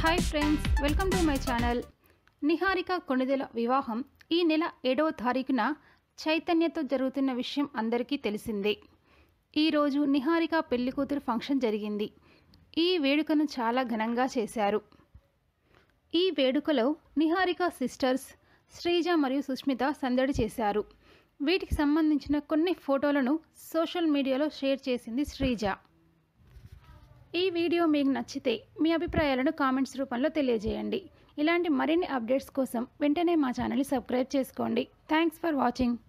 hi friends welcome to my channel Niharika Konidela వివాహం ఈ నెల ఏడవ తారీఖున చైతన్యతో జరుగుతున్న విషయం అందరికీ తెలిసిందే ఈరోజు నిహారిక పెళ్లి కూతురు ఫంక్షన్ జరిగింది ఈ వేడుకను చాలా ఘనంగా చేశారు ఈ వేడుకలో నిహారిక సిస్టర్స్ శ్రీజ మరియు సుష్మిత సందడి చేశారు వీటికి సంబంధించిన కొన్ని ఫోటోలను సోషల్ మీడియాలో షేర్ చేసింది శ్రీజ ఈ వీడియో మీకు నచ్చితే మీ అభిప్రాయాలను కామెంట్స్ రూపంలో తెలియజేయండి ఇలాంటి మరిన్ని అప్డేట్స్ కోసం వెంటనే మా ఛానల్ని సబ్స్క్రైబ్ చేసుకోండి థ్యాంక్స్ ఫర్ వాచింగ్